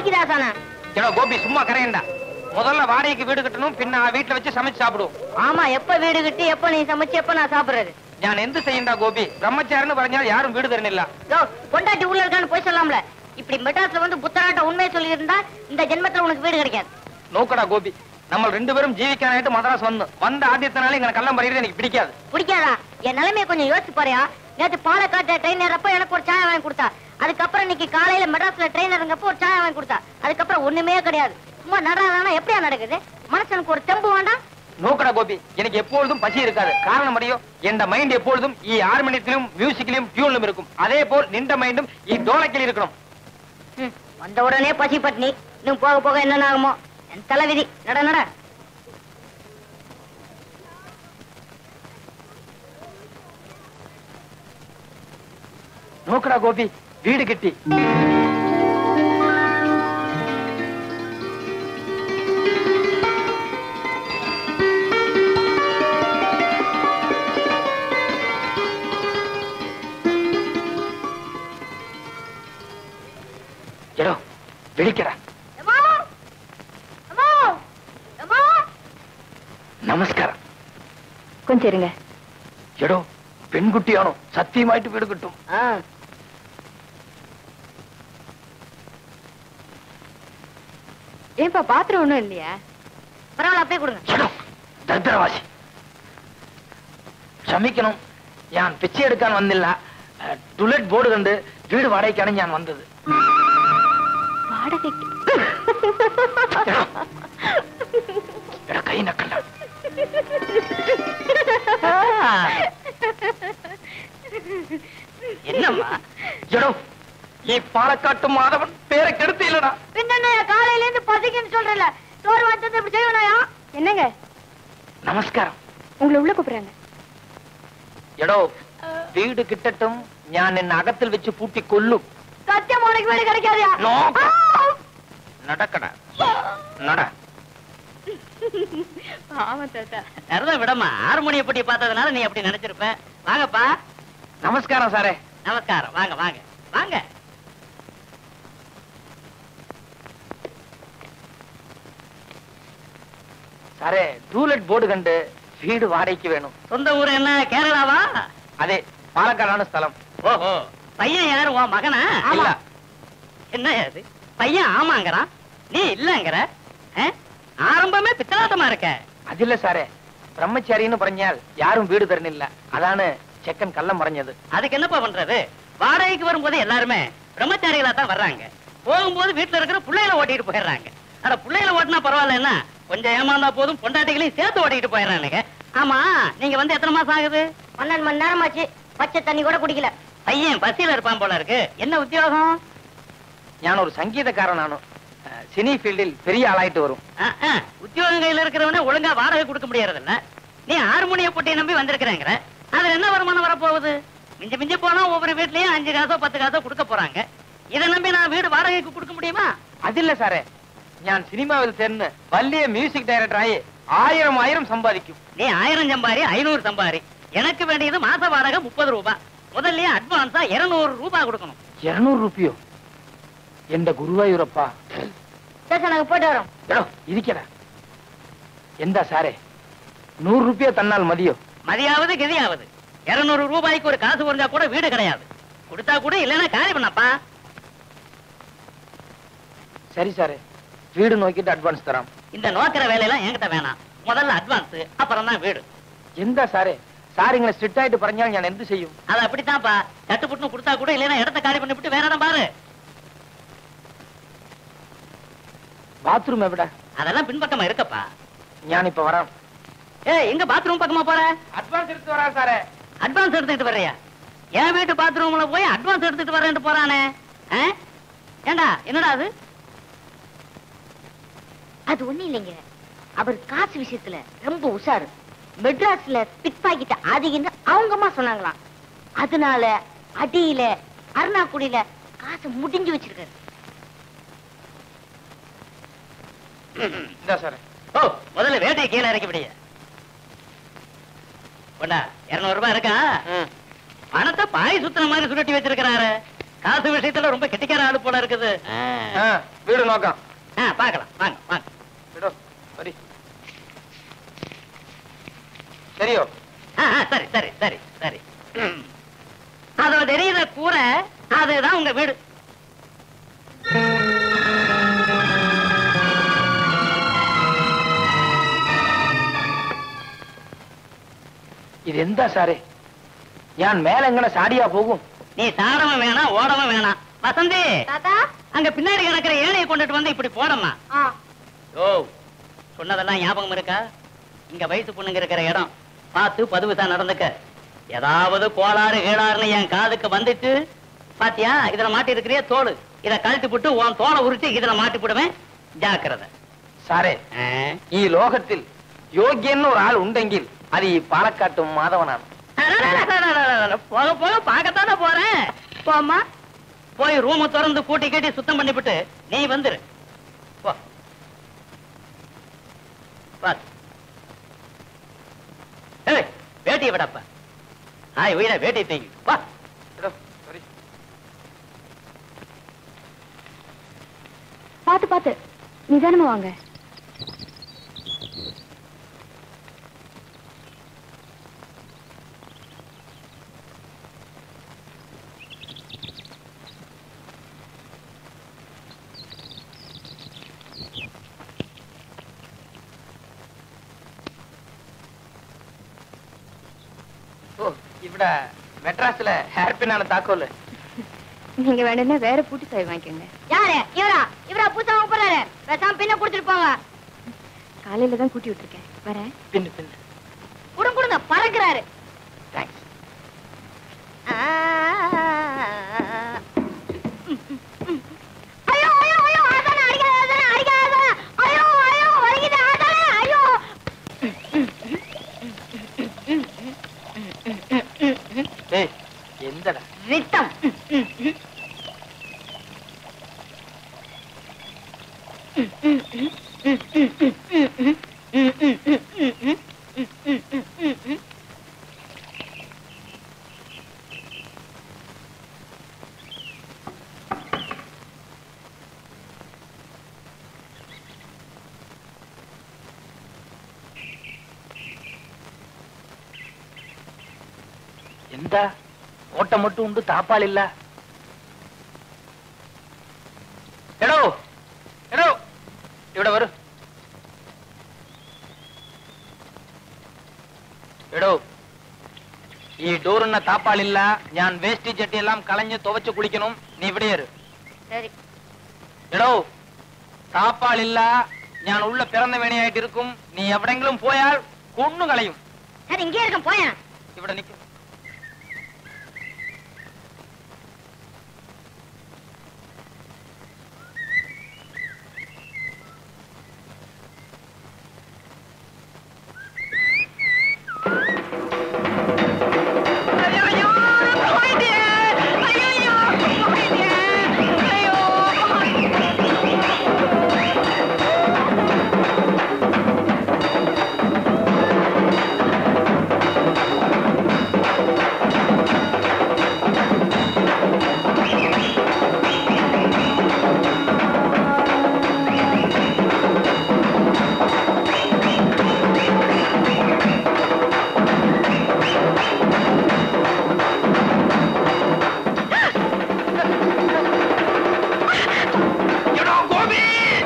பசிக்குதா சானா ஏடா கோபி சும்மா கரையண்டா முதல்ல வாடகைக்கு வீடு கட்டணும் பின்ன வீட்டுல வச்சு சமைச்சு சாப்பிடுவோம் ஆமா எப்ப வீடு கட்டி எப்ப நீ சமைச்சு எப்ப நான் சாப்பிடுறது நான் எந்த செய்யண்டா கோபி பிரம்மச்சாரின்னு പറഞ്ഞാൽ யாரும் வீடு தரணில்ல யோ பொண்டாட்டி உள்ள இருக்கான்னு போய் சொல்லாம்ல இப்படி மெட்ராஸ்ல வந்து புத்தராட்ட உண்மையை சொல்லி இருந்தா இந்த ஜென்மத்துல உனக்கு வீடு கிடைக்காது நோக்கடா கோபி நம்ம ரெண்டு பேரும் ஜீவிக்கானாயிட்டு மதராஸ் வந்தோம் வந்த ஆத்தியத்தினால எங்க கள்ளம் பறிக்கிறது எனக்கு பிடிக்காது பிடிக்காதா என் நிலைமையை கொஞ்சம் யோசிச்சு பாரியா நேத்து பாலக்காட்டு ட்ரெயின் ஏறப்ப எனக்கு ஒரு சாயம் வாங்கி கொடுத்தா அதுக்கப்புறம் இன்னைக்கு காலையில மெட்ராஸ்ல ட்ரெயின் இறங்கப்போ ஒரு சாயம் வாங்கி கொடுத்தா அதுக்கப்புறம் ஒண்ணுமே கிடையாது சும்மா நடறானா எப்படியா நடக்குது மனுஷனுக்கு ஒரு தெம்பு வேண்டாம் நோக்கடா கோபி எனக்கு எப்பொழுதும் பசி இருக்காது காரணம் அறியோ என் மைண்ட் எப்பொழுதும் ഈ ஹார்மோனியத்திலும் மியூசிக்கிலும் டியூன்லும் இருக்கும் அதே போல் நின்ற மைண்டும் ഈ டோலக்கில் இருக்கணும் ம், வந்த உடனே பசி பட்னி இன்னும் போக போக என்னென்ன ஆகுமோ என் தலைவிதி நட நட நோக்கடா கோபி வீடு கட்டி எடோ விழிக்கடா எம்மா! எம்மா! எம்மா! நமஸ்காரம் கொஞ்சம் இருங்க എടോ പെൺകുട്ടിയാണോ സത്യമായിട്ട് വീട് കിട്ടും ஆ. ஏன்பா பாத்திரம் ஒண்ணும் இல்லையா பரவாயில்ல அப்படியே கொடுங்க എടോ ദരിദ്രവാസി ക്ഷമിക്കണം ഞാൻ പിച്ചയെടുക്കാൻ വന്നില്ല ടുലറ്റ് ബോർഡ് കണ്ട് വീട് വാടകയ്ക്കാണ് ഞാൻ വന്നത് வாடகைக்கு എടോ, എടാ കൈ നക്കണ്ട என்னம்மா എടോ ഈ പാലക്കാട്ട് മാധവൻ പേരെ കെടുത്തില്ലടാ பின்ன காலையில இருந்து பசிக்குன்னு சொல்றல சோறு வச்சது இப்படி செய்யணும்யா என்னங்க നമസ്കാരം உங்களை உள்ள கூப்பிடுறாங்க എടോ വീട് കിട്ടട്ടും ഞാൻ നിന്നെ അകത്തിൽ വെച്ച് പൂട്ടി കൊല്ലും சத்தியம் உனக்கு வீடு கிடைக்காதயா നോക്ക നടക്കട നട ஆமா தாத்தா சரிதான் விடமா ஹார்மோனிய பட்டி பார்த்ததுனால நீ அப்படி நினைச்சிருப்ப வாங்கப்பா നമസ്കാരം സാറേ நமஸ்காரம் வாங்க வாங்க வாங்க സാറേ ടൂലറ്റ് ബോർഡ് കണ്ട് വീട് വാടകയ്ക്ക് വേണം சொந்த ஊர் என்ன கேரளாவா അതെ പാലക്കാടാണ് സ്ഥലം ஓஹோ பையன் யாரு உன் மகனா ഇല്ല என்ன அது பையன் ஆமாங்கிறான் நீ இல்லங்கிற ஆ? ஆரம்பமே பித்தலாட்டமா இருக்க അതില്ല സാറേ ബ്രഹ്മചാരിന്ന് പറഞ്ഞാൽ யாரும் வீடு தரணில்ல அதானு செக்கன் கள்ளம் மறைஞ்சது அதுக்கு என்னப்பா பண்றது வாடகைக்கு வரும்போது எல்லாருமே பிரம்மச்சாரிகளா தான் வர்றாங்க போகும்போது வீட்டுல இருக்கிற பிள்ளைகளை ஓட்டிட்டு போயிடுறாங்க அட பிள்ளைகளை ஓட்டினா பரவாயில்ல என்ன கொஞ்சம் ஏமாந்தா போதும் பொண்டாட்டிகளையும் சேர்த்து ஓட்டிட்டு போயிடுறானுங்க ஆமா நீங்க வந்து எத்தனை மாசம் ஆகுது பன்னெண்டு மணி நேரமாச்சு பச்சை தண்ணி கூட குடிக்கல பையன் பசியில இருப்பான் போல இருக்கு என்ன உத்தியோகம் ഞാൻ ഒരു സംഗീതക്കാരനാണ് அஹ், சினி ஃபீல்டில் பெரிய ஆளாயிட்டு வரும் ஆ, ஆ, உத்தியோகம் கையில இருக்கிறவனே ஒழுங்கா வாடகை கொடுக்க முடியறது இல்ல நீ ஹார்மோனிய பொட்டியை நம்பி வந்திருக்கிறேங்கிற அதுல என்ன வருமானம் வரப்போகுது மிஞ்சி மிஞ்சி போனா ஒவ்வொரு வீட்லயும் அஞ்சு காசோ பத்து காசோ கொடுக்க போறாங்க இதை நம்பி நான் வீடு வாடகைக்கு கொடுக்க முடியுமா അതില്ല സാറേ ഞാൻ സിനിമാവിൽ ചേർന്ന് വലിയ മ്യൂസിക് ഡയറക്ടറായി ആയിരം ആയിരം സമ്പാദിക്കും நீ ஆயிரம் சம்பாரி ஐநூறு சம்பாரி எனக்கு வேண்டியது மாச வாடகை முப்பது ரூபாய் முதல்லயே அட்வான்ஸா இருநூறு ரூபாய் கொடுக்கணும் இருநூறு ரூபாயோ എന്റെ ഗുരുവായൂരപ്പ சரி நாங்க போயிட்டு வரோம் എടോ ഇരിക്കടാ എന്താ സാറേ നൂറ് രൂപ തന്നാൽ മതിയോ மதியாவது கதியாவது இருநூறு ரூபாய்க்கு ஒரு காசு குறைஞ்சா கூட வீடு கிடையாது கொடுத்தா கூட இல்லைன்னா காலி பண்ணப்பா சரி சாரே வீடு நோக்கிட்டு அட்வான்ஸ் தராம் இந்த நோக்கிற வேலையெல்லாம் என்கிட்ட வேணாம் முதல்ல அட்வான்ஸ் அப்புறம் தான் வீடு എന്താ സാറേ സാർ ഇങ്ങനെ സ്ട്രിക്റ്റ് ആയിട്ട് പറഞ്ഞാൽ ഞാൻ എന്ത് ചെയ്യും அது அப்படித்தான்ப்பா தட்டுப்புட்டுன்னு கொடுத்தா கூட இல்லைன்னா இடத்த காலி பண்ணிவிட்டு வேற இடம் பாரு ബാത്റൂം എവിടെ அதெல்லாம் பின்பக்கமா இருக்கப்பா ഞാനിപ്പോ വരാം ஏய் எங்க பாத்ரூம் பக்கமா போற അഡ്വാൻസ് എടുത്ത് വരാം സാറേ அட்வான்ஸ் எடுத்துக்கிட்டு வர்றியா என் வீட்டு பாத்ரூம்ல போய் அட்வான்ஸ் எடுத்துட்டு வரேன்ட்டு போறானே ஆ? ஏண்டா என்னடா அது அது ஒண்ணு இல்லைங்க அவர் காசு விஷயத்துல ரொம்ப உஷாரு மெட்ராஸ்ல பிட் பாக்கெட் அதிகம்னு அவங்க அம்மா சொன்னாங்களாம் அதனால அடியில அருணாக்குடியில காசு முடிஞ்சு வச்சிருக்காரு എന്താ സാറേ ஓ முதல்ல வேட்டையை கீழே இறக்கி விடிய கொண்டா இருநூறு ரூபாய் இருக்கா பணத்தை பாய் சுத்துற மாதிரி சுருட்டி வச்சிருக்கிறாரு காசு விஷயத்துல ரொம்ப கெட்டிக்கார ஆளு போல இருக்குது ஆ. ஆ, வீடு நோக்கம் ஆ, பார்க்கலாம் வாங்க வாங்க விடோ சரி சரியோ ஆ, ஆ, சரி சரி சரி சரி ம். அதுல தெரியுற கூரை அதுதான் உங்க வீடு இது எந்த சாரே ഞാൻ மேலங்கன சாடியா போகும் நீ சாடவும் வேணாம் ஓடவும் வேணாம் வசந்தி தாத்தா அங்க பின்னாடி கிடக்குற ஏழையை கொண்டுட்டு வந்து இப்படி போடமா ஆ ஓ சொன்னதெல்லாம் ஞாபகம் இருக்கா இங்க வயசு பொண்ணுங்க இருக்கிற இடம் பார்த்து பதுவுதா நடந்துக்க ஏதாவது கோளாறு கீழாறுன்னு என் காதுக்கு வந்துட்டு பாத்தியா இதுல மாட்டி இருக்கிறிய தோல் இத கழட்டி போட்டு உன் தோலை உரிச்சு இதுல மாட்டி போடுவேன் ஜாக்கிரதை സാറേ ஆ? ഈ ലോകത്തിൽ യോഗ്യൻ ഒരാൾ ഉണ്ടെങ്കിൽ അത് ഈ പാലക്കാട്ടും മാധവനാണ് போக போக பார்க்கத்தானே போறேன் போமா போய் ரூம திறந்து கூட்டி கட்டி சுத்தம் பண்ணிவிட்டு நீ வந்துரு போ பாத்து ஏய் வேட்டியை விடப்ப ஆய் உயிரை வேட்டியை தூக்கி வா பாத்து பாத்து நிதானமா வாங்க ഓ ഇവിടെ മെട്രാസിലെ ഹാർപ്പിനാണ് താക്കോല് நீங்க வேணும்னா வேற பூட்டி சாவி வாங்கிக்கோங்க யாரு இவரா இவரா புதுசா வாங்க போறாரு பேசாம பின்ன கொடுத்துட்டு போங்க காலையில தான் கூட்டி விட்டுருக்கேன் வரேன் പിന്നെ പിന്നെ குடுங்க குடுங்க பறக்குறாரு താങ്ക്സ് ஐயோ ஐயோ ஐயோ ஆசானே அடிக்காத ஆசானே அடிக்காத ஐயோ ஐயோ வலிக்குது ஆசானே ஐயோ ഏയ് എന്തടാ விட்டம் എന്താ ഓട്ടം മട്ടും ഉണ്ട് താപ്പാലില്ല എടോ എടോ ഇവിടെ വരൂ എടോ ഈ ഡോറിന് താപ്പാളില്ല ഞാൻ വേസ്റ്റ് ചട്ടിയെല്ലാം കളഞ്ഞ് തുവച്ച് കുളിക്കണം നീ ഇവിടെ ഇരു. சரி എടോ താപ്പാളില്ല ഞാൻ ഉള്ള പിറന്ന വേണയായിട്ട് ഇരിക്കും നീ എവിടെങ്കിലും പോയാൽ കൊന്നു കളയും சரி இங்கே இருக்கும் போயேன் ഇവിടെ നിൽക്കും എടോ ഗോപി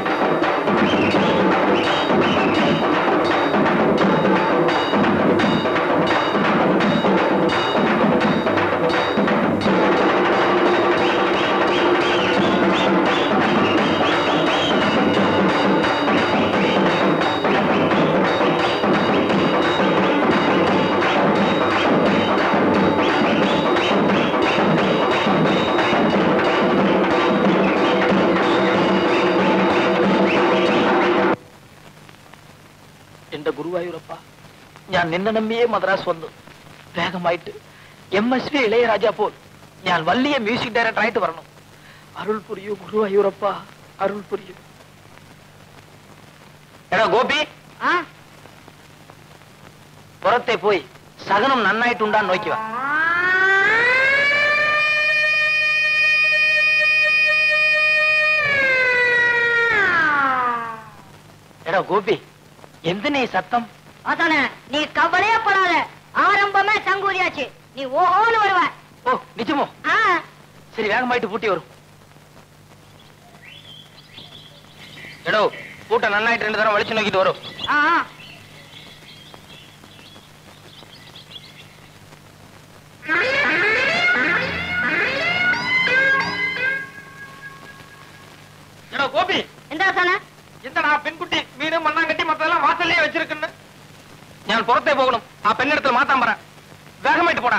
എന്റെ ഗുരുവായൂരപ്പ ഞാൻ നിന്നെ നമ്പിയേ മദ്രാസ് വന്നു വേഗമായിട്ട് എം എസ് വി ഇളയരാജ പോൽ ഞാൻ വലിയ മ്യൂസിക് ഡയറക്ടർ ആയിട്ട് വരണം അരുൾ പുരിയൂ ഗുരുവായൂരപ്പ അരുൾ പുരിയൂ എടാ ഗോപി ஆ പുറത്തെ പോയി സഹനം നന്നായിട്ടുണ്ടാന്ന് നോക്കിവാ எடா கோபி எந்த நீ சத்தம் அதானே நீ கவலையே படாத ஆரம்பமே சங்கூதியாச்சு நீ ஓஹோன்னு வருவ ஓ நிஜமோ ஆ சரி வேகமாயிட்டு பூட்டி வரும் எடோ பூட்டை நன்னாயிட்டு ரெண்டு தரம் வலிச்சு நோக்கிட்டு வரும் ஆ ஆ. எடோ கோபி എന്താ അവസാനം എന്തടാ ആ പെൺകുട്ടി വീട് മണ്ണാങ്കട്ടി മൊത്തം വാസലേ വെച്ചിരിക്കുന്നു ഞാൻ പുറത്തേ പോകണം ആ പെണ്ണിടത്തിൽ മാത്താൻ പറ വേഗമായിട്ട് പോടാ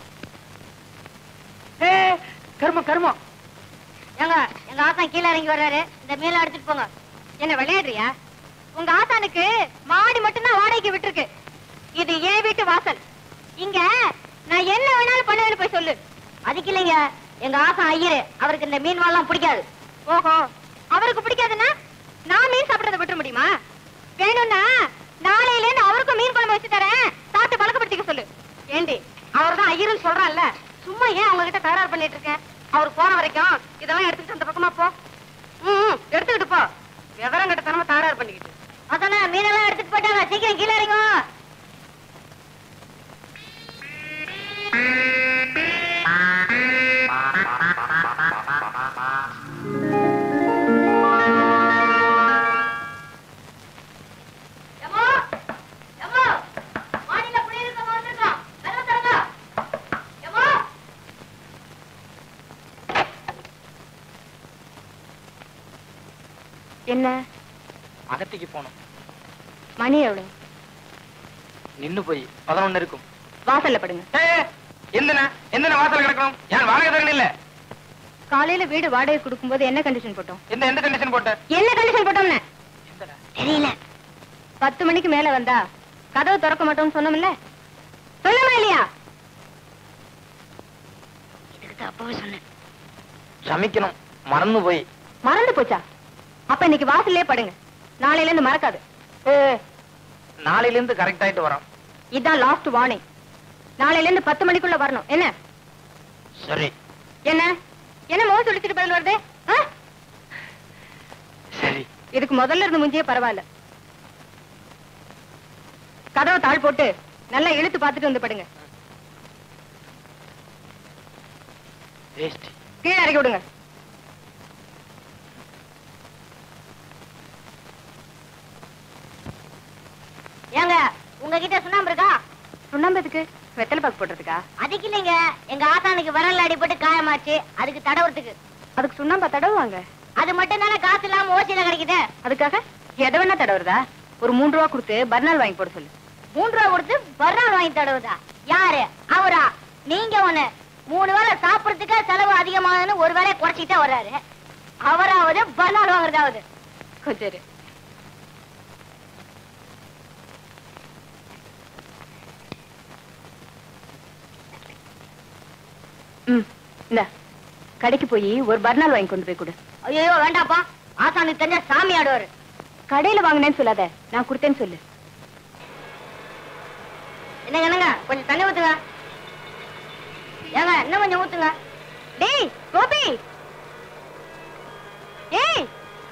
ഏ കർമ്മം കർമ്മം ஏங்க எங்க ஆசான் கீழே இறங்கி வர்றாரு இந்த மீனை எடுத்துட்டு போங்க என்ன விளையாடுறியா உங்க ஆசானுக்கு மாடி மட்டும்தான் வாடகைக்கு விட்டுருக்கு இது என் வீட்டு வாசல் இங்க நான் என்ன வேணாலும் பண்ணுவேன்னு போய் சொல்லு அதுக்கு இல்லைங்க எங்க ஆசான் ஐயரு அவருக்கு இந்த மீன் வாழலாம் பிடிக்காது ஓஹோ அவருக்கு பிடிக்காதுன்னா நான் மீன் சாப்பிடறத விட்டுற முடியுமா வேணும்னா நாளையில இருந்து அவருக்கும் மீன் குழம்பு வச்சு தரேன் சாப்பிட்டு பழக்கப்படுத்திக்க சொல்லு ஏண்டி அவர் தான் ஐயருன்னு சொல்றான்ல சும்மா ஏன் அவங்க கிட்ட தகராறு பண்ணிட்டு இருக்கேன் அவர் போன வரைக்கும் இதெல்லாம் எடுத்துக்கிட்டு அந்த பக்கமா போ ம் எடுத்துக்கிட்டு போ விவரம் கிட்ட தனமா தகராறு பண்ணிக்கிட்டு அதானே மீனெல்லாம் எடுத்துட்டு போயிட்டாங்க சீக்கிரம் கீழே இறங்கும் எம்மோ! எம்மோ! மாடியில குடியிருக்கவங்க வந்திருக்கான். கதவை திறங்க. எம்மோ! என்ன அகத்திக்கு போகணும் மணி எவ்வளவு நின்னு போய் பதினொன்னு இருக்கும் வாசல்ல படுங்க எந்தன எந்தன வாசல் கிடக்கணும் யார் வாடகை தரணும் இல்ல காலையில வீடு வாடகை கொடுக்கும்போது என்ன கண்டிஷன் போட்டோம் எந்த எந்த கண்டிஷன் போட்ட என்ன கண்டிஷன் போட்டோம்னு எந்தடா தெரியல பத்து மணிக்கு மேல வந்தா கதவு திறக்க மாட்டோம்னு சொன்னோம்ல சொன்னமா இல்லையா இதுக்கு தான் அப்பவே சொன்னேன் சமைக்கணும் மறந்து போய் மறந்து போச்சா அப்ப இன்னைக்கு வாசல்லே படுங்க நாளையில இருந்து மறக்காது நாளையில இருந்து கரெக்ட் ஆயிட்டு வரோம் இதான் லாஸ்ட் வார்னிங் நாளையில இருந்து பத்து மணிக்குள்ள வரணும் என்ன சரி என்ன என்ன மோசம் சொல்லிச்சுட்டு பதில் வருது ஆ? சரி இதுக்கு முதல்ல இருந்து முஞ்சியே பரவாயில்ல கதவை தாழ் போட்டு நல்லா இழுத்து பார்த்துட்டு வந்து படுங்க வேஸ்ட் கீழே இறக்கி விடுங்க ஏங்க உங்ககிட்ட சுண்ணாம்பு இருக்கா சுண்ணாம்பு எதுக்கு வெத்தலை பாக்கு போடுறதுக்கா அதுக்கு இல்லைங்க எங்க ஆசானுக்கு விரல் அடிபட்டு காயமாச்சு அதுக்கு தடவுறதுக்கு அதுக்கு சுண்ணாம்பா தடவுவாங்க அது மட்டும் தானே காசு இல்லாம ஓசியில கிடைக்குது அதுக்காக எதை வேணா தடவுறதா ஒரு மூன்று ரூபா கொடுத்து பர்னால் வாங்கி போட சொல்லு மூன்று ரூபா கொடுத்து பர்னால் வாங்கி தடவுதா யாரு அவரா நீங்க ஒண்ணு மூணு வேளை சாப்பிடறதுக்கே செலவு அதிகமாகுதுன்னு ஒரு வேலையை குறைச்சிட்டே வர்றாரு அவராவது பர்னால் வாங்குறதாவது கொஞ்சம் இரு. ம் இந்த கடைக்கு போய் ஒரு பர்னால் வாங்கி கொண்டு போய் கொடு ஐயோ வேண்டாப்பா ஆசானுக்கு தெரிஞ்ச சாமி ஆடுவாரு கடையில வாங்கினேன்னு சொல்லாத நான் கொடுத்தேன்னு சொல்லு என்னங்க என்னங்க கொஞ்சம் தண்ணி ஊத்துங்க ஏங்க இன்னும் கொஞ்சம் ஊத்துங்க டேய் கோபி ஏய்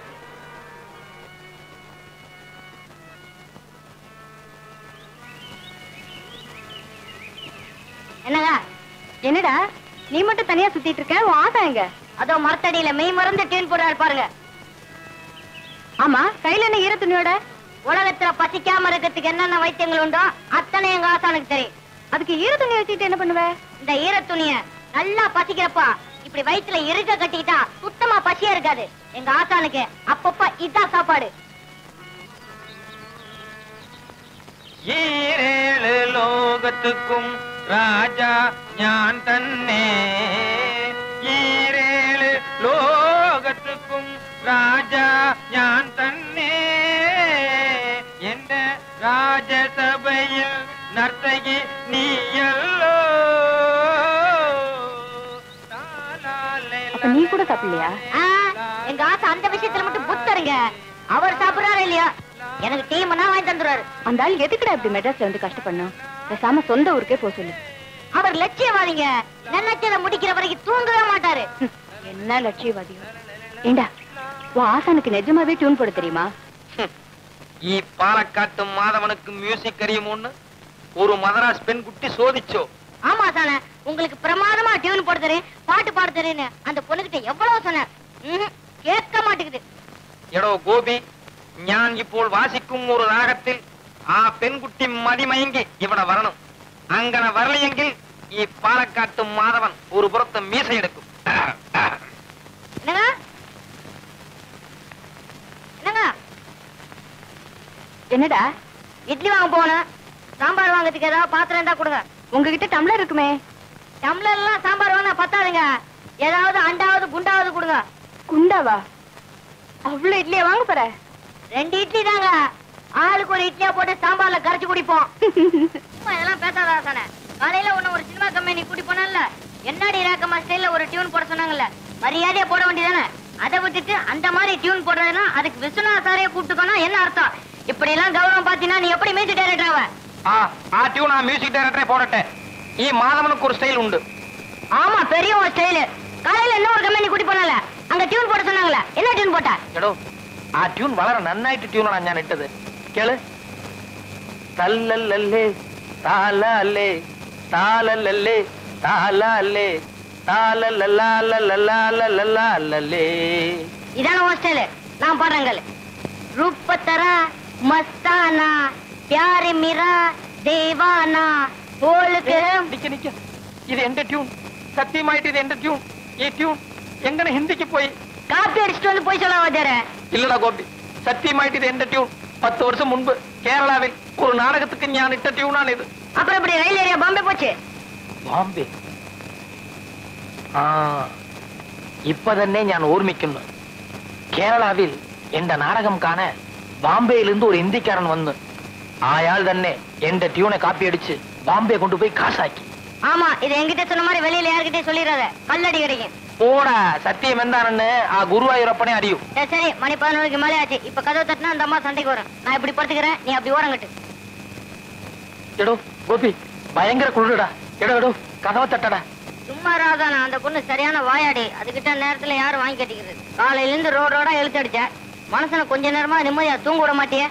என்னங்க என்னடா நீ மட்டும் தனியா சுத்திட்டு இருக்க உன் ஆசா எங்க அதோ மரத்தடியில மெய் மறந்து டீன் போடுறாரு பாருங்க ஆமா கையில என்ன ஈர துணியோட உலகத்துல பசிக்காம இருக்கிறதுக்கு என்னென்ன வைத்தியங்கள் உண்டோ அத்தனை எங்க ஆசானுக்கு தெரியும் அதுக்கு ஈர துணி வச்சுட்டு என்ன பண்ணுவ இந்த ஈர துணிய நல்லா பசிக்கிறப்பா இப்படி வயித்துல இருக்க கட்டிக்கிட்டா சுத்தமா பசியா இருக்காது எங்க ஆசானுக்கு அப்பப்ப இதான் சாப்பாடு ഈരേഴ് ലോകത്തുക്കും രാജ ഞാൻ തന്നെ ഈരേഴ് ലോകത്തുക്കും രാജ ഞാൻ തന്നെ എന്റെ രാജസഭയിൽ നർത്തകി നീയല്ലോ அப்ப நீ கூட சாப்பிடலையா ஆ, எங்க ஆசை அந்த விஷயத்துல மட்டும் புத்தருங்க அவர் சாப்பிடுறாரு இல்லையா எனக்கு டீம்னா வாங்கி தந்துருவாரு அந்த ஆள் எதுக்குடா இப்படி மெட்ராஸ்ல வந்து கஷ்டப்படணும் பேசாம சொந்த ஊருக்கே போக சொல்லு அவர் லட்சியவாதிங்க நினைச்சதை முடிக்கிற வரைக்கும் தூங்கவே மாட்டாரு ஹம், என்ன லட்சியவாதியோ ஏண்டா உன் ஆசானுக்கு நிஜமாவே டியூன் போட தெரியுமா ഈ പാലക്കാട്ട് മാധവനുക്ക് മ്യൂസിക് അറിയുമോന്ന് ഒരു മദ്രാസ് പെൺകുട്ടി ചോദിച്ചോ ஆமா தானே உங்களுக்கு பிரமாதமா டியூன் போட தெரியும் பாட்டு பாட தெரியும்னு அந்த பொண்ணுகிட்ட எவ்வளவு சொன்னேன் ம்ஹும், கேட்க மாட்டேங்குது എടോ ഗോപി ഞാൻ ഇപ്പോൾ വാസിക്കും ഒരു രാഗത്തിൽ ആ പെൺകുട്ടി മതിമയങ്കി ഇവിടെ വരണം അങ്ങനെ വരലെങ്കിൽ ഈ പാലക്കാട്ട് മാധവൻ ഒരു പുറത്ത് മീസയെടുക്കും என்னங்க என்னங்க என்னடா இட்லி வாங்க போனேன் சாம்பார் வாங்கறதுக்கு ஏதாவது பாத்திரம் இருந்தா கொடுங்க உங்ககிட்ட டம்ளர் இருக்குமே டம்ளர் எல்லாம் சாம்பார் வாங்க பத்தாதுங்க ஏதாவது அண்டாவது குண்டாவது கொடுங்க குண்டாவா அவ்வளவு இட்லியா வாங்க போற ரெண்டு இட்லி தாங்க ஆளுக்கு ஒரு இட்லியா போட்டு சாம்பார்ல கரைச்சு குடிப்போம் சும்மா இதெல்லாம் பேசாதா தானே காலையில உன்ன ஒரு சினிமா கம்பெனி கூட்டி போனல என்னடி ராக்கம்மா ஸ்டைல்ல ஒரு டியூன் போட சொன்னாங்கல்ல மரியாதையா போட வேண்டியதானே அதை விட்டுட்டு அந்த மாதிரி டியூன் போடுறதுன்னா அதுக்கு விஸ்வநாத சாரையே கூப்பிட்டுக்கணும் என்ன அர்த்தம் இப்படி எல்லாம் கௌரவம் பாத்தீங்கன்னா நீ எப்படி மியூசிக் டைரக்டர் ஆவ ആ ആ ട്യൂൺ ആ മ്യൂസിക് ഡയറക്ടറെ പോടട്ടെ ഈ മാധവനുക്ക് ഒരു സ്റ്റൈൽ ഉണ്ട് ஆமா பெரிய ஒரு ஸ்டைலு காலையில என்ன ஒரு கம்பெனி கூட்டி போனல அங்க டியூன் போட சொன்னாங்கல்ல என்ன டியூன் போட்ட എടോ ആ ട്യൂൺ വളരെ നന്നായിട്ട് ട്യൂണാണ് ഞാൻ ഇട്ടത് കേള് തല്ലല്ലേ താലല്ലേ താലല്ലേ താലല്ലേ താലല്ലേ இதான உன் ஸ்டைலு நான் பாடுறேங்கள் ரூபத்தரா மஸ்தானா പ്യാരെ മിറ ദേവാനാ ഓൾക്ക് നിക്ക നിക്ക ഇത് എന്റെ ട്യൂൺ സത്യമായിട്ട് ഇത് എന്റെ ട്യൂൺ ഈ ട്യൂൺ എങ്ങനെ ഹിന്ദിക്ക് പോയി காப்பி அடிச்சுட்டு வந்து போய் சொல்ல வாத்தியாரே ഇല്ലടാ ഗോപി സത്യമായിട്ട് ഇത് എന്റെ ട്യൂൺ പത്ത് വർഷം മുൻപ് കേരളാവിൽ ഒരു നാടകത്തിക്ക് ഞാൻ ഇട്ട ട്യൂണാണ് ഇത് அப்புறம் இப்படி ரயில் ஏரியா பாம்பே போச்சு ബോംബെ ആ ഇപ്പൊ തന്നെ ഞാൻ ഓർമ്മിക്കുന്നു കേരളാവിൽ എന്റെ നാടകം കാണാൻ ബാംബെയിൽ നിന്ന് ഒരു ഹിന്ദിക്കാരൻ വന്ന് അയാൾ തന്നെ എന്റെ ട്യൂണെ കാപ്പിയടിച്ച് ബാംബെ കൊണ്ടുപോയി കാശാക്കി ஆமா இது என்கிட்ட சொன்ன மாதிரி வெளியில யார்கிட்டயும் சொல்லிடாத கல்லடி கிடைக்கும் പോടാ സത്യം എന്താണെന്ന് ആ ഗുരുവായൂരപ്പനെ അറിയൂ சரி சரி மணி பதினோருக்கு மேலே ஆச்சு இப்ப கதவு தட்டினா அந்த அம்மா சண்டைக்கு வரும் நான் இப்படி படுத்துக்கிறேன் நீ அப்படி ஓரங்கட்டு എടോ ഗോപി ഭയങ്കര കുളിരടാ എടോ എടോ കഥവ തട്ടടാ சும்மா ராதானா அந்த பொண்ணு சரியான வாயாடி அதுகிட்ட நேரத்துல யாரும் வாங்கி கட்டிக்கிறது காலையில இருந்து ரோடு ரோடா இழுத்து அடிச்ச மனுஷனை கொஞ்ச நேரமா நிம்மதியா தூங்க விட மாட்டியே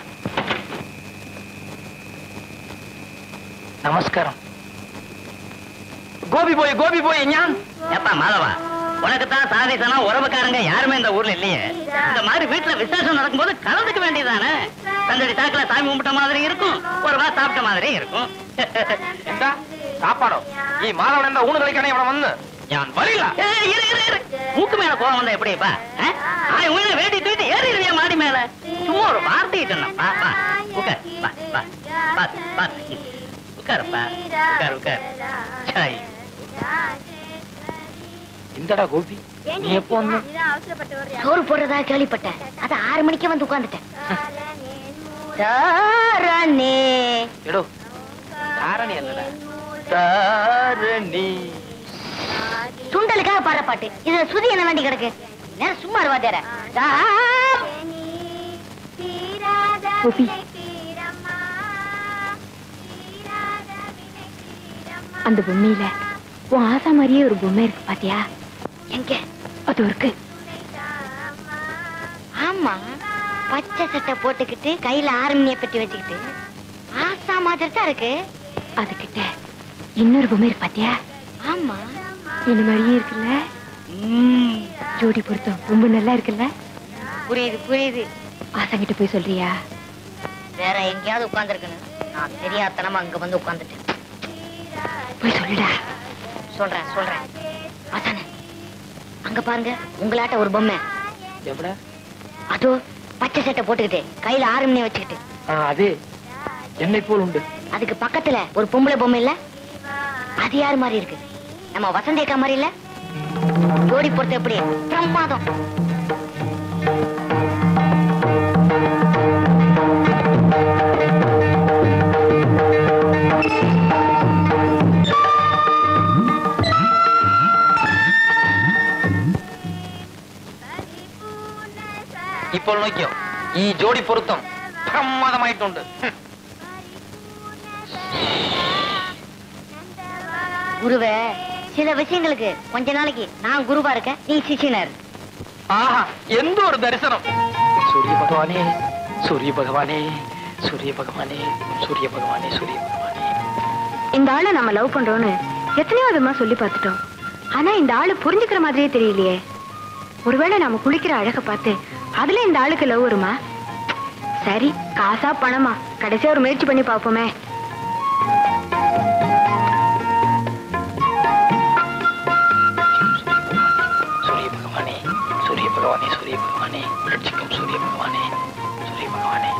നമസ്കാരം ഗോപി പോയി ഗോപി പോയി ഞാൻ ஏப்பா மாதவா உனக்கு தான் சாதி சனம் உறவுக்காரங்க யாருமே இந்த ஊர்ல இல்லையே இந்த மாதிரி வீட்டுல விசேஷம் நடக்கும்போது கலந்துக்க வேண்டியதானே தந்தடி சாக்குல சாமி கும்பிட்ட மாதிரி இருக்கும் ஒரு வா சாப்பிட்ட மாதிரி இருக்கும் എന്താ സാപ്പാടോ ഈ മാധവൻ എന്താ ഊണ് കളിക്കണേ ഇവിടെ വന്ന് ഞാൻ വരില്ല ஏய், இரு, இரு, இரு. மூக்கு மேல கோவம் வந்தா எப்படிப்பா ஆய் உயிரை வேட்டி தூக்கிட்டு ஏறிடுவியா மாடி மேல சும்மா ஒரு வார்த்தையை சொன்னப்பா வா உட்கார் வா வா பாத்து பாத்து உட்காருப்பா உட்கார் உட்கார் சாய் എന്താടാ ഗോപി നീ എപ്പോ വന്ന് சோறு போடுறதா கேள்விப்பட்டேன் அது ஆறு மணிக்கே வந்து உட்கார்ந்துட்டேன் தாரணி എടോ ധാരണി അല്ലടാ தாரணி சுண்டலுக்காக பாடுற பாட்டு இதுல சுதி என்ன வேண்டி கிடக்கு நேரம் சும்மா இருவாதேர கோபி அந்த பொம்மையில உன் ஆசா மாதிரியே ஒரு பொம்மை இருக்கு பாத்தியா எங்க அது இருக்கு ஆமா பச்சை சட்டை போட்டுக்கிட்டு கையில ஆரம்பிய பெட்டி வச்சுக்கிட்டு ஆசா மாதிரி தான் இருக்கு அதுகிட்ட இன்னொரு பொம்மை இருக்கு பாத்தியா ஆமா என்ன மாதிரியே இருக்குல்ல ஜோடி பொருத்தம் ரொம்ப நல்லா இருக்குல்ல புரியுது புரியுது ஆசங்கிட்ட போய் சொல்றியா வேற எங்கேயாவது உட்கார்ந்துருக்கணும் நான் தெரியாதனமா அங்க வந்து உட்கார்ந்துட்டேன் போய் சொல்லுடா சொல்றேன் சொல்றேன் அதானே அங்க பாருங்க உங்களாட்ட ஒரு பொம்மை എവിടെ அதோ பச்சை சட்டை போட்டுக்கிட்டு கையில ஆரம்பிய வச்சுக்கிட்டு ആ അതെ എന്നെ പോൽ ഉണ്ട് அதுக்கு பக்கத்துல ஒரு பொம்பளை பொம்மை இல்ல அது யார் மாதிரி இருக்கு நம்ம வசந்தி அக்கா மாதிரி இல்ல ஜோடி பொறுத்த எப்படி பிரமாதம் ഇപ്പോൾ നോക്കിയോ ഈ ജോഡി പൊരുത്തം പ്രമാദമായിട്ടുണ്ട് ഹും. குருவே சில விஷயங்களுக்கு கொஞ்ச நாளைக்கு நான் குருவா இருக்கேன் நீ சிஷியனர் ആഹാ എന്തോ ഒരു ദർശനം സൂര്യ ഭഗവാനെ சூரிய பகவானே சூரிய பகவானே சூரிய பகவானே சூரிய பகவானே இந்த ஆளை நம்ம லவ் பண்றோம்னு எத்தனையோ விதமா சொல்லி பார்த்துட்டோம் ஆனா இந்த ஆளு புரிஞ்சுக்கிற மாதிரியே தெரியலையே ஒருவேளை நாம குளிக்கிற அழக பார்த்து அதுல இந்த ஆளுக்கு லவ் வருமா சரி காசா பணமா கடைசியா ஒரு முயற்சி பண்ணி பார்ப்போமே சூரிய பகவானே சூரிய பகவானே சூரிய பகவானே ரட்சிக்கும் சூரிய பகவானே சூரிய பகவானே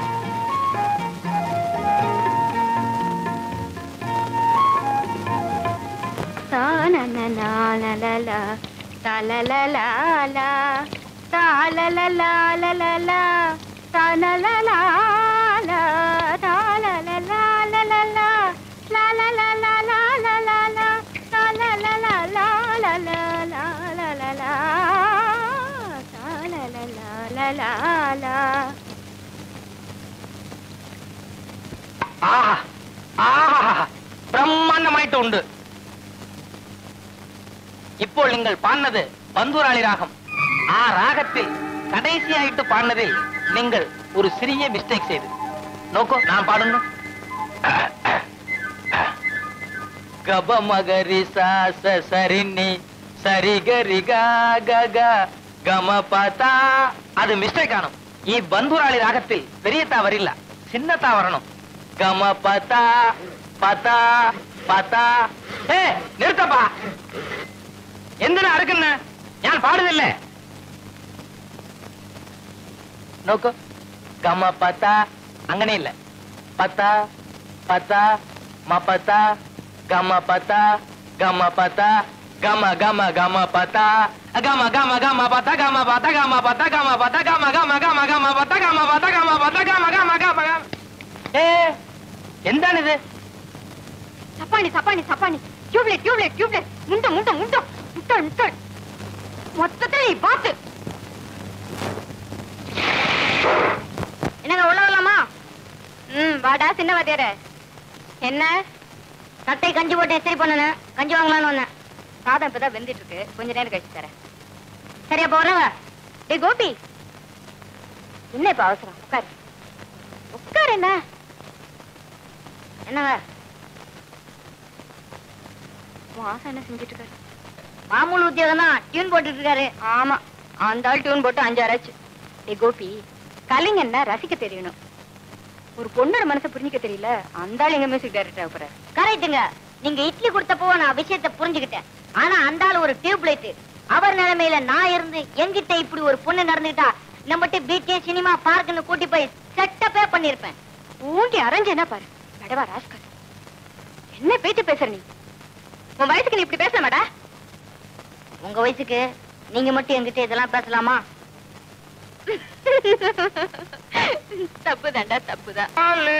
ஆஹா ஆஹா பிரம்மாண்டமாயிட்டு உண்டு இப்போ நீங்கள் பாடினது பந்தூராளி ராகம் ஆ ராகத்தில் கடைசியாயிட்டு பாடினதில் நீங்கள் ஒரு சிறிய மிஸ்டேக் செய்து நோக்கோ நான் பாடணும் கப மகரி சாச சரினி சரி கரி கா க க கம பதா அது மிஸ்டேக் ஆனும் ಈ ಬಂಧುರಾಳಿ ರಾಗத்தில் பெரிய தா வரிಲ್ಲ சின்ன தா வரணும் கம பதா பதா பதா ஏ நிறுத்தப்பா എന്തിനാ അടുക്കുന്ന ഞാൻ പാടുന്നില്ലേ നോക്കൂ ഗമ പത്ത അങ്ങനെയില്ല പത്ത പത്ത മ പത്ത ഗമ പത്ത ഗമ പത്ത ഗമ ഗമ ഗമ പത്ത ഗമ ഗമ ഗമ പത്ത ഗമ പത്ത ഗമ പത്ത ഗമ പത്ത ഗമ ഗമ ഗമ ഗമ പത്ത ഗമ പത്ത ഗമ പത്ത ഗമ ഗമ ഗമ ഗമ ഏ എന്താണിത് சப்பானி சப்பானி சப்பானி டியூப்லைட் டியூப்லைட் டியூப்லைட் முண்டை முண்டை முண்டை முட்டாள் முட்டாள் மொத்தத்தை நீ பார்த்து என்னங்க உள்ள வரலாமா ம் வாடா சின்ன வாத்தியார என்ன சட்டை கஞ்சி போட்டு எஸ்திரி பண்ணணும் கஞ்சி வாங்கலாம்னு வந்தேன் சாதம் இப்பதான் வெந்துட்டு இருக்கு கொஞ்ச நேரம் கழிச்சு தரேன் சரி அப்ப வரவ டேய் கோபி என்ன இப்ப அவசரம் உட்காரு உட்காரு என்ன என்னங்க உன் ஆசை என்ன செஞ்சுட்டு இருக்காரு மாமூல் உத்தியோகம் தான் டியூன் போட்டுட்டு இருக்காரு ஆமா அந்த ஆள் டியூன் போட்டு அஞ்சாராச்சு டேய் கோபி கலைஞன்னா ரசிக்க தெரியணும் ஒரு பொண்ணோட மனசை புரிஞ்சுக்க தெரியல அந்த ஆள் எங்க மியூசிக் டைரக்டர் ஆகுறாரு கரெக்ட்டுங்க நீங்க இட்லி கொடுத்தப்போ நான் விஷயத்தை புரிஞ்சுக்கிட்டேன் ஆனா அந்த ஆளு ஒரு டியூப் லைட் அவர் நிலைமையில நான் இருந்து என்கிட்ட இப்படி ஒரு பொண்ணு நடந்துக்கிட்டா நம்மகிட்ட பீச்சே சினிமா பார்க்குன்னு கூட்டி போய் செட்டப்பே பண்ணிருப்பேன் ஊண்டி அரைஞ்சு என்ன பாரு நடவா ராஸ்கர் என்ன பேச்சு பேசுற நீ உன் வயசுக்கு நீ இப்படி பேசலாமாடா உங்க வயசுக்கு நீங்க மட்டும் என்கிட்ட இதெல்லாம் பேசலாமா தப்பு தாண்டா தப்புதான்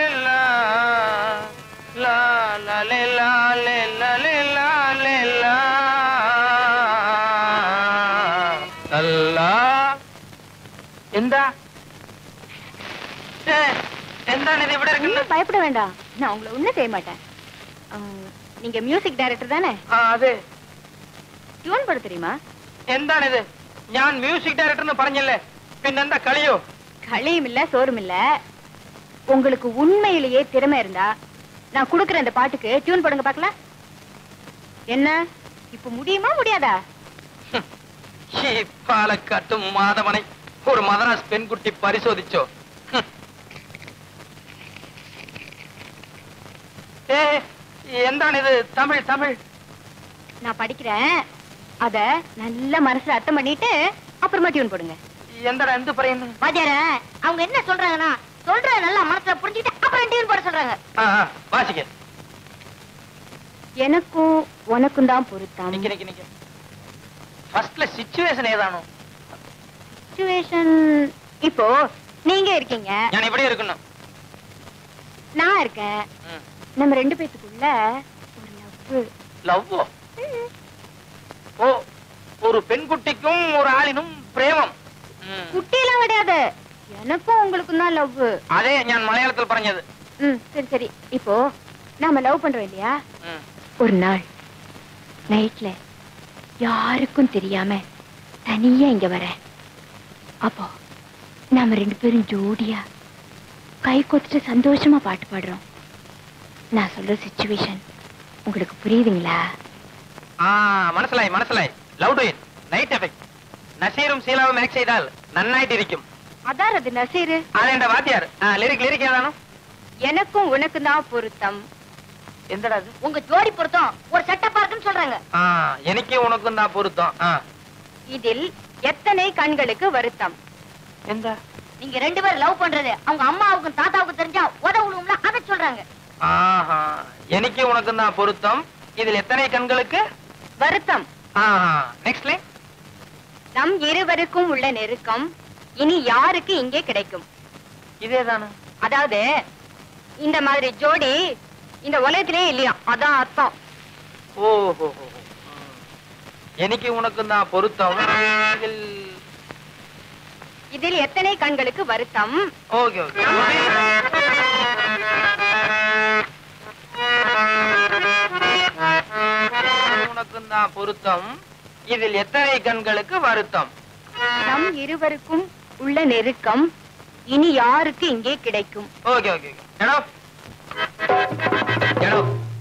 എന്താ ഏ, എന്താണ് ഇത് ഇവിടെ ഇരിക്കുന്നത് ஒண்ணும் பயப்பட வேண்டாம் நான் உங்களை ஒண்ணும் செய்ய மாட்டேன் ஆ, நீங்க மியூசிக் டைரக்டர் தானே ആ അതെ டியூன் போட தெரியுமா എന്താണിത് ഞാൻ മ്യൂസിക് ഡയറക്ടർ എന്ന് പറഞ്ഞല്ലേ പിന്നെന്താ കളിയോ களியும் இல்ல சோறும் இல்ல உங்களுக்கு உண்மையிலேயே திறமை இருந்தா நான் குடுக்குற அந்த பாட்டுக்கு டியூன் போடுங்க பார்க்கலாம் என்ன இப்ப முடியுமா முடியாதா ഈ പാലക്കാട്ടും മാധവനെ ഒരു മദ്രാസ് പെൺകുട്ടി പരിശോധിച്ചോ ഹും. ഏ എന്താണിത് തമിഴ് തമിഴ് நான் படிக்கிறேன் அத நல்ல மனசுல அர்த்தம் பண்ணிட்டு அப்புறமா டியூன் போடுங்க എന്താടാ എന്ത് പറയുന്നു வாத்தியார அவங்க என்ன சொல்றாங்கன்னா சொல்ற நல்லா மனசுல புரிஞ்சுக்கிட்டு அப்புறம் டியூன் போட சொல்றாங்க ആ ആ, വാസിക്ക எனக்கும் உனக்கும் தான் பொருத்தம் നിക്ക് നിക്ക് നിക്ക് ഫസ്റ്റിലെ സിറ്റുവേഷൻ ഏതാണോ சுச்சுவேஷன் இப்போ நீங்க இருக்கீங்க ഞാൻ ഇവിടെ ഇരിക്കുന്നു நான் இருக்கேன் நம்ம ரெண்டு பேத்துக்குள்ள ஒரு லவ் ലവ്വോ ഓ ഒരു പെൺകുട്ടിക്കും ഒരു ആളിനും പ്രേമം ഉം. குட்டியெல்லாம் கிடையாது எனக்கும் உங்களுக்கும் தான் லவ் അതേ ഞാൻ മലയാളത്തിൽ പറഞ്ഞത് ம் சரி சரி இப்போ நாம லவ் பண்றோம் இல்லையா ഉം. ஒரு நாள் நைட்ல யாருக்கும் தெரியாம தனியா இங்க வரேன் அப்போ நாம ரெண்டு பேரும் ஜோடியா கை கொத்துட்டு சந்தோஷமா பாட்டு பாடுறோம் நான் சொல்ற சுச்சுவேஷன் உங்களுக்கு புரியுதுங்களா ആ മനസ്സിലായി മനസ്സിലായി ലൗഡ് ഇൻ നൈറ്റ് എഫക്ട് നസീറും ശീലാവും ആക്ട് ചെയ്താൽ നന്നായിട്ടിരിക്കും அதான் அது நசீரு അതെന്റെ വാദ്യാർ ആ ലിറിക് ലിറിക് ഏതാണ് எனக்கும் உனக்கு தான் பொருத்தம் എന്താടാ അത് உங்க ஜோடி பொருத்தம் ஒரு செட்டப்பா இருக்குன்னு சொல்றாங்க ആ എനിക്ക് ഉണക്കും താ പൊരുത്തം ആ இதில் எத்தனை கண்களுக்கு வருத்தம் എന്താ நீங்க ரெண்டு பேரும் லவ் பண்றது அவங்க அம்மாவுக்கும் தாத்தாவுக்கும் தெரிஞ்சா உத விழுவும்ல அதை சொல்றாங்க ആഹാ എനിക്ക് ഉണക്കും താ പൊരുത്തം ഇതിൽ എത്ര കൺകൾക്ക് வருத்தம் ആഹാ നെക്സ്റ്റ് ലൈൻ நம் இருவருக்கும் உள்ள நெருக்கம் இனி யாருக்கு இங்கே கிடைக்கும் ഇതേതാണ് அதாவது இந்த மாதிரி ஜோடி இந்த உலகத்திலே இல்லையா அதான் அர்த்தம் ഓഹോ എനിക്ക് ഉണക്കും താ പൊരുത്തം ഇതിൽ இதில் எத்தனை கண்களுக்கு வருத்தம் ഓക്കെ ഓക്കെ உனக்கும் தான் பொருத்தம் இதில் எத்தனை கண்களுக்கு வருத்தம் நம் இருவருக்கும் உள்ள நெருக்கம் இனி யாருக்கு இங்கே கிடைக்கும் ஓகே ஓகே எடோ எடோ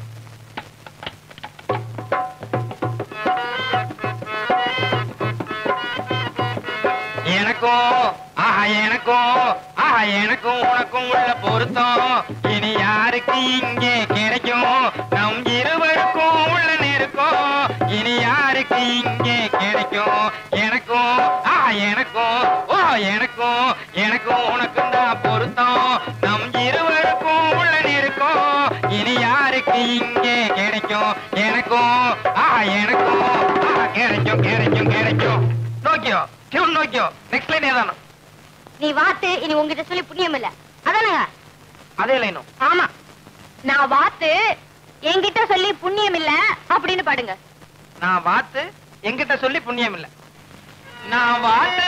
எனக்கும் ஆஹா எனக்கும் ஆஹா எனக்கும் உனக்கும் உள்ள பொருத்தம் இனி யாருக்கு இங்கே கிடைக்கும் நம் இருவருக்கும் உள்ள நெருக்கம் இனி யாருக்கு இங்கே கிடைக்கும் எனக்கும் ஆஹா எனக்கும் ஓ எனக்கும் எனக்கும் உனக்கும் தான் பொருத்தம் நம் இருவருக்கும் உள்ள நெருக்கம் இனி யாருக்கு இங்கே கிடைக்கும் எனக்கும் ஆஹா எனக்கும் ஆஹா கிடைக்கும் கிடைக்கும் கிடைக்கும் Nokia tune Nokia next line ஏதானோ நீ வாத்து இனி உங்ககிட்ட சொல்லி புண்ணியம் இல்ல அதானங்க அதே லைனும் ஆமா நான் வாத்து என்கிட்ட சொல்லி புண்ணியம் இல்ல அப்படின்னு பாடுங்க நான் வாத்து என்கிட்ட சொல்லி புண்ணியம் இல்ல நான் வாத்து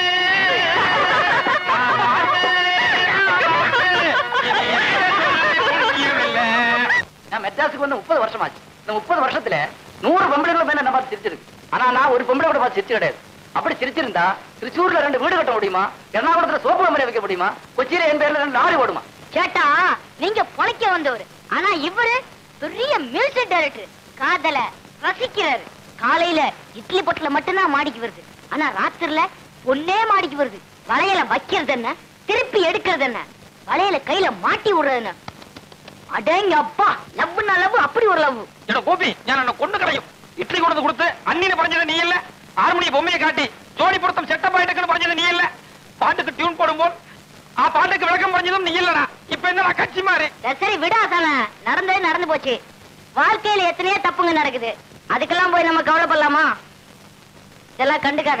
நான் வாத்து, நான் வாத்து, இது என்கிட்ட சொல்லி புண்ணியம் இல்ல. நான் மெட்ராஸுக்கு வந்து முப்பது வருஷம் ஆச்சு இந்த முப்பது வருஷத்துல நூறு பொம்பளைகளை மேல என்ன பார்த்து சிரிச்சிருக்கு ஆனா நான் ஒரு பொம்பளை கூட பார்த்து சிரிச்சு கிடையாது அப்படி சிரிச்சிருந்தா திருச்சூர்ல ரெண்டு வீடு கட்ட முடியுமா எர்ணாகுளத்துல சோப்பு கம்பெனி வைக்க முடியுமா கொச்சியில என் பேர்ல ரெண்டு லாரி ஓடுமா கேட்டா நீங்க பொழைக்க வந்தவர் ஆனா இவரு பெரிய மியூசிக் டைரக்டர் காதல ரசிக்கிறாரு காலையில இட்லி பொட்டல மட்டும்தான் மாடிக்கு வருது ஆனா ராத்திரில ஒன்னே மாடிக்கு வருது வளையல வைக்கிறது என்ன திருப்பி எடுக்கிறது என்ன வளையல கையில மாட்டி விடுறது என்ன அடேங்க அப்பா லவ்னா லவ் அப்படி ஒரு லவ் എടാ ഗോപി ഞാൻ എന്നെ കൊണ്ടു കളയും ഇഡ്ലി കൊടുത്ത് കൊടുത്ത് അന്നിനെ പറഞ്ഞത് നീയല്ല ആറുമണി ബൊമ്മയെ കാട്ടി ജോഡിപ്പുറത്തും സെറ്റപ്പായിട്ടൊക്കെ പറഞ്ഞത് നീയല്ല പാട്ടുക്ക് ട്യൂൺ പോടുമ്പോൾ ആ പാട്ടുക്ക് വിളക്കം പറഞ്ഞതും നീയല്ലടാ ഇപ്പൊ എന്നടാ കച്ചിമാര് சரி விடா தானே நடந்தது நடந்து போச்சு வாழ்க்கையில எத்தனையோ தப்புங்க நடக்குது அதுக்கெல்லாம் போய் நம்ம கவலைப்படலாமா இதெல்லாம் கண்டுக்காத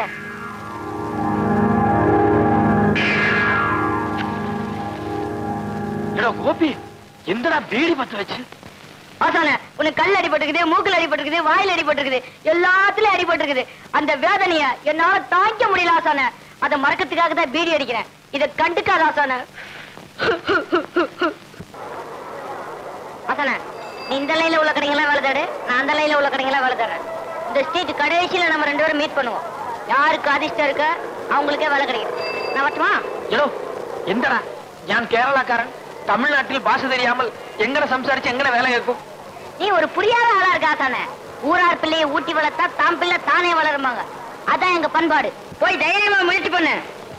എടാ ഗോപി എന്തിനാ ബീഡി പത്ത് വെച്ച് ஆசான உனக்கு கல் அடிபட்டிருக்குது மூக்கில் அடிபட்டிருக்குது வாயில் அடிபட்டிருக்குது எல்லாத்துலயும் அடிபட்டிருக்குது அந்த வேதனைய என்னால தாங்க முடியல ஆசான அதை மறக்கத்துக்காக தான் பீடி அடிக்கிறேன் இதை கண்டுக்காத ஆசான ஆசான நீ இந்த லைன்ல உள்ள கடைங்களா வேலை தேடு நான் அந்த லைன்ல உள்ள கடைங்களா வேலை தேடுறேன் இந்த ஸ்ட்ரீட் கடைசியில நம்ம ரெண்டு பேரும் மீட் பண்ணுவோம் யாருக்கு அதிர்ஷ்டம் இருக்க அவங்களுக்கே வேலை கிடைக்கும் நான் வரட்டுமா എടോ എന്തടാ ഞാൻ കേരളക്കാരൻ തമിഴ്നാട്ടിൽ ഭാഷ தெரியாமல் എങ്ങനെ സംസാരിച്ച് എങ്ങനെ വേല കേൾക്കും நீ ஒரு புரியாத ஆளா இருக்க ஆசானே ஊரார் பிள்ளையை ஊட்டி வளர்த்தா தாம் பிள்ளை தானே வளருமாங்க அதான் எங்க பண்பாடு போய் தைரியமா முயற்சி பண்ணு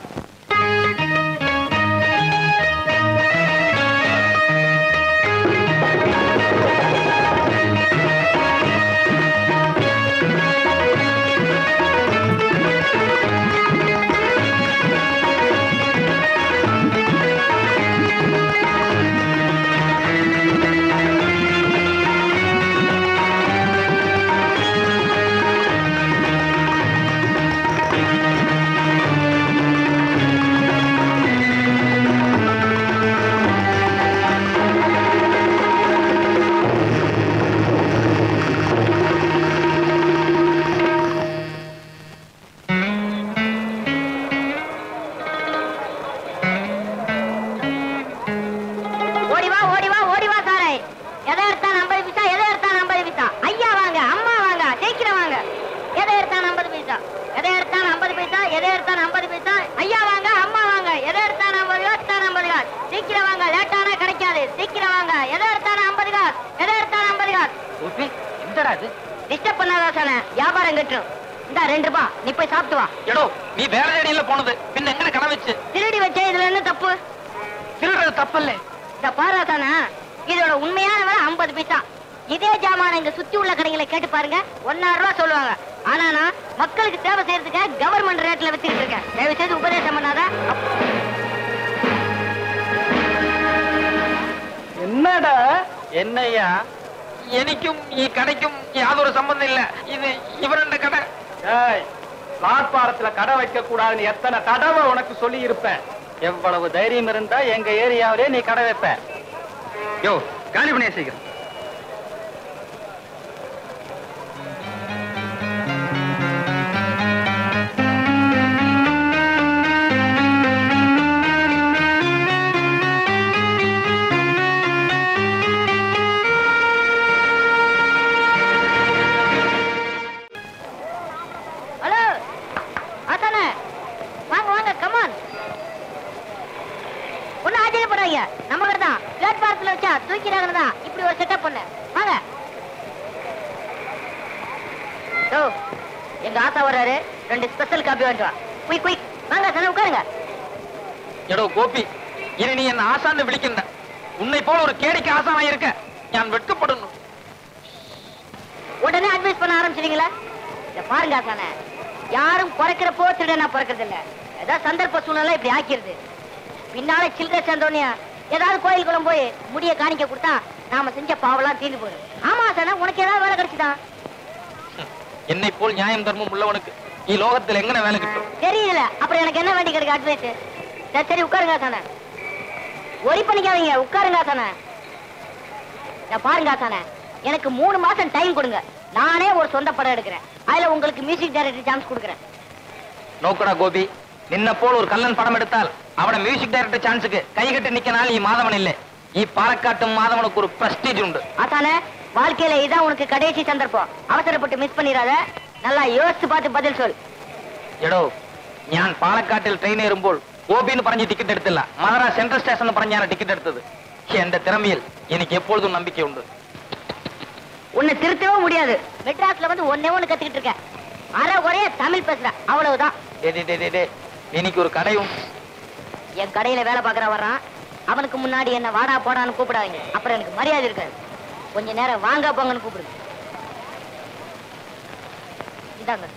ஓடி வா ஓடி வா ஓடி வா சாரை எதை எடுத்தா ஐம்பது பைசா எதை எடுத்தா ஐம்பது பைசா ஐயா வாங்க அம்மா வாங்க சீக்கிரம் வாங்க எதை எடுத்தா ஐம்பது பைசா எதை எடுத்தா ஐம்பது பைசா எதை எடுத்தா ஐம்பது பைசா ஐயா வாங்க அம்மா வாங்க எதை எடுத்தா ஐம்பது காசு ஐம்பது காசு சீக்கிரம் வாங்க எதை எடுத்தாலும் ஐம்பது காசு எதை எடுத்தாலும் ஐம்பது காசு கோபி எந்தடா இது டிஸ்டர்ப் பண்ணாத தானே வியாபாரம் கட்டும் இந்த ரெண்டு ரூபா நீ போய் சாப்பிட்டு வா எடோ நீ வேற அடியில போனது பின்ன எங்க கடை வச்சு திருடி வச்சே இதுல என்ன தப்பு திருடுறது தப்பல்ல இந்த பாரா தானே இதோட உண்மையான விலை ஐம்பது பைசா இதே ஜாமான இங்க சுத்தி உள்ள கடைகளை கேட்டு பாருங்க ஒன்னாயிரம் ரூபாய் சொல்லுவாங்க ஆனா நான் மக்களுக்கு சேவை செய்யறதுக்கு கவர்மெண்ட் ரேட்ல வித்துக்கிட்டு இருக்கேன் தயவு செய்து உபதேசம் பண்ணாத என்னடா என்னய்யா எனக்கும் ഈ கடைக்கும் யாதொரு சம்பந்தம் இல்ல இது இவருண்ட கடை ஏய் பிளாட்பாரத்துல கடை வைக்க கூடாதுன்னு எத்தனை தடவை உனக்கு சொல்லி இருப்பேன் எவ்வளவு தைரியம் இருந்தா எங்க ஏரியாவிலே நீ கடை வைப்ப யோ காலி பண்ணிய சீக்கிரம் ஹலோ ஆசானே வாங்க வாங்க கமான் ஒன்னும் ஆச்சரியப்படாதீங்க நம்ம கடை தான் பிளாட்பாரத்தில் வச்சா தூக்கிறாங்கன்னு தான் இப்படி ஒரு செட்டப் பண்ண வாங்க ஓ எங்க ஆசா வர்றாரு ரெண்டு ஸ்பெஷல் காப்பி வாங்கிட்டு வா குயிக் குயிக் வாங்க சார் உட்காருங்க എടോ ഗോപി ഇനി നീ എന്നെ ആശാന്ന് വിളിക്കണ്ട ഉന്നെ ഇപ്പോൾ ഒരു കേടിക്ക് ആശാനായി இருக்க ഞാൻ വെட்கப்படுന്നു உடனே அட்வைஸ் பண்ண ஆரம்பிச்சிட்டீங்களா இத பாருங்க ஆசானே யாரும் குறைக்கிறப்போ திருடனா பிறக்கிறது இல்ல ஏதாவது சந்தர்ப்ப சூழ்நிலை இப்படி ஆக்கிருது பின்னால சில்லறை சேர்ந்தோடனே ஏதாவது கோயில் குளம் போய் முடிய காணிக்க கொடுத்தா நாம செஞ்ச பாவெல்லாம் தீர்ந்து போயிடும் ஆமா ஆசானே உனக்கு ஏதாவது வேலை கிடைச்சுதான் என்னை போல் நியாயம் தர்மம் உள்ளவனுக்கு ഈ ലോകത്തിൽ എങ്ങനെ വേല കിട്ടും தெரியல அப்புறம் எனக்கு என்ன வேண்டி கிடைக்க அட்வைஸ் சரி சரி உட்காருங்க ஆசானே ஒரி பண்ணிக்காதீங்க உட்காருங்க ஆசானே இத பாருங்க ஆசானே எனக்கு மூணு மாசம் டைம் கொடுங்க நானே ஒரு சொந்த படம் எடுக்கிறேன் அதுல உங்களுக்கு மியூசிக் டைரக்டர் சான்ஸ் கொடுக்குறேன் നോക്കടാ ഗോപി നിന്നെ പോൾ ഒരു കള്ളൻ പടം എടുത്താൽ അവിടെ മ്യൂസിക് ഡയറക്ടർ ചാൻസുക്ക് കൈകെട്ടി നിൽക്കനാൽ ഈ മാധവനില്ലേ ഈ പാലക്കാട്ടും മാധവനുക്ക് ഒരു പ്രസ്റ്റീജ് ഉണ്ട് ஆசானே வாழ்க்கையில இதான் உனக்கு கடைசி சந்தர்ப்பம் அவசரப்பட்டு மிஸ் பண்ணிடாத நல்லா யோசிச்சு பார்த்து பதில் சொல் എടോ ഞാൻ പാലക്കാട്ടിൽ ട്രെയിൻ കയറുമ്പോൾ ഗോപി എന്ന് പറഞ്ഞ് ടിക്കറ്റ് എടുത്തില്ല മദ്രാസ് സെൻട്രൽ സ്റ്റേഷൻ എന്ന് പറഞ്ഞാണ് ടിക്കറ്റ് എടുത്തത് എന്റെ തിறமைയിൽ എനിക്ക് എപ്പോഴും നம்பிക്കയുണ്ട് உன்னை திருத்தவே முடியாது மெட்ராஸ்ல வந்து ஒன்னே ஒண்ணு கத்துக்கிட்டு இருக்கேன் அரை குறைய தமிழ் பேசுற அவ்வளவுதான் டே, டே, டே, டே, டே. எனக்கு ஒரு கடையும் என் கடையில வேலை பார்க்கற வர்றான் அவனுக்கு முன்னாடி என்ன வாடா போடான்னு கூப்பிடாதீங்க அப்புறம் எனக்கு மரியாதை இருக்காது கொஞ்ச நேரம் வாங்க போங்கன்னு கூப்பிடுங்க இந்தாங்க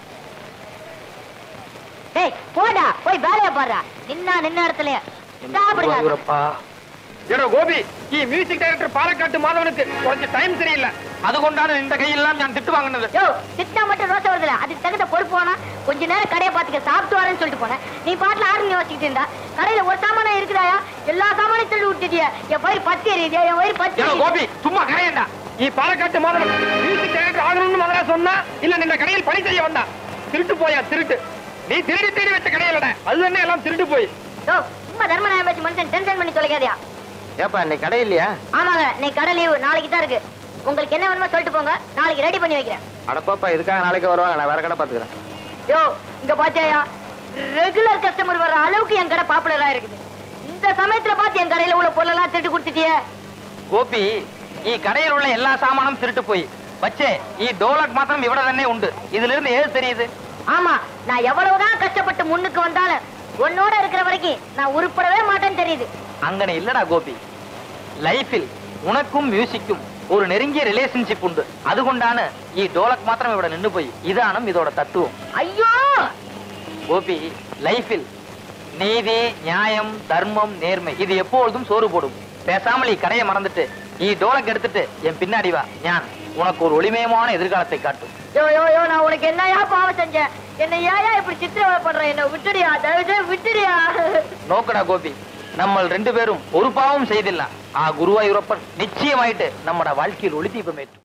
டேய் போடா போய் வேலையை பாடுறா நின்னா நின்ன இடத்துலயே சாப்பிடுங்க ഗുരുവായൂരപ്പാ. എടോ ഗോപി ഈ മ്യൂസിക് ഡയറക്ടർ പാലക്കാട്ട് മാധവനുക്ക് കുറച്ച് ടൈം ശരിയില്ല അതുകൊണ്ടാണ് നിന്റെ കയ്യെല്ലാം ഞാൻ തിട്ടു വാങ്ങുന്നത് யோ திட்டினா மட்டும் ரோசை வருதுல அதுக்கு தகுந்த பொறுப்பு வேணா கொஞ்ச நேரம் கடையை பார்த்துக்க சாப்பிட்டு வரேன்னு சொல்லிட்டு போனேன் நீ பாட்டுல ஆரம்பி யோசிச்சுட்டு இருந்தா கடையில ஒரு சாமானா இருக்குதாயா எல்லா சாமானையும் தள்ளி விட்டுட்டிய என் வயிறு பத்தி எரியுது என் வயிறு பத்தி എടോ எரியுது. ഗോപി ചുമ്മാ കരയണ്ട ഈ പാലക്കാട്ട് മാധവൻ മ്യൂസിക് ഡയറക്ടർ ആകണമെന്ന് മദ്രാസ് വന്നാ ഇല്ല നിന്റെ കടയിൽ പണി ചെയ്യ വന്നാ திருட்டு போயா திருட்டு நீ திருடி தேடி வச்ச கடையிலட அது തന്നെ எல்லாம் திருட்டு போய் யோ சும்மா தர்மநாயம் வச்சு மனுஷன் டென்ஷன் பண்ணி தொலைக்காதயா ஏப்பா இன்னைக்கு கடை இல்லையா ஆமாங்க நீ கடை லீவு நாளைக்கு தான் இருக்கு உங்களுக்கு என்ன வேணுமோ சொல்லிட்டு போங்க நாளைக்கு ரெடி பண்ணி வைக்கிறேன் அடப்பாப்பா இதுக்காக நாளைக்கு வருவாங்க நான் வேற கடை பாத்துக்கிறேன் யோ இங்க பாத்தியா ரெகுலர் கஸ்டமர் வர்ற அளவுக்கு என் கடை பாப்புலரா இருக்குது இந்த சமயத்துல பார்த்து என் கடையில உள்ள பொருளெல்லாம் திருட்டு கொடுத்துட்டியே ഗോപി ഈ കടയിലുള്ള എല്ലാ സാമാനും തിരുട്ടു പോയി പക്ഷേ ഈ ഡോളക് മാത്രം ഇവിടെ തന്നെ ഉണ്ട് ഇതിലിருந்து ഏത് தெரியுது ஆமா நான் எவ்வளவுதான் கஷ்டப்பட்டு முன்னுக்கு வந்தாலும் உன்னோட இருக்கிற வரைக்கும் நான் உருப்படவே மாட்டேன்னு தெரியுது അങ്ങനെ ഇല്ലടാ ഗോപി ലൈഫിൽ ഉണക്കും മ്യൂസിക്കും ഒരു നെരുങ്ങിയ റിലേഷൻഷിപ്പ് ഉണ്ട് അതുകൊണ്ടാണ് ഈ ഡോളക് മാത്രം ഇവിടെ നിന്നുപോയി ഇതാണ് ഇതോടെ തത്വം ஐயோ கோபி லைஃபில் நீதி நியாயம் தர்மம் நேர்மை இது எப்பொழுதும் சோறு போடும் பேசாமல் ഈ கடையை மறந்துட்டு ഈ டோலக் எடுத்துட்டு என் பின்னாடி வா ஞான் உனக்கு ஒரு ஒளிமயமான எதிர்காலத்தை காட்டும் யோ யோ யோ நான் உனக்கு என்னையா பாவம் செஞ்சேன் என்ன ஏயா இப்படி சித்திரவதை பண்ற என்ன விட்டுடியா தயவு செய்து விட்டுடியா നോക്കടാ ഗോപി നമ്മൾ രണ്ടുപേരും ഒരു പാവം ചെയ്തില്ല ആ ഗുരുവായൂരപ്പൻ നിശ്ചയമായിട്ട് നമ്മുടെ வாழ்க்கையில் ஒளிதீபமேற்றும்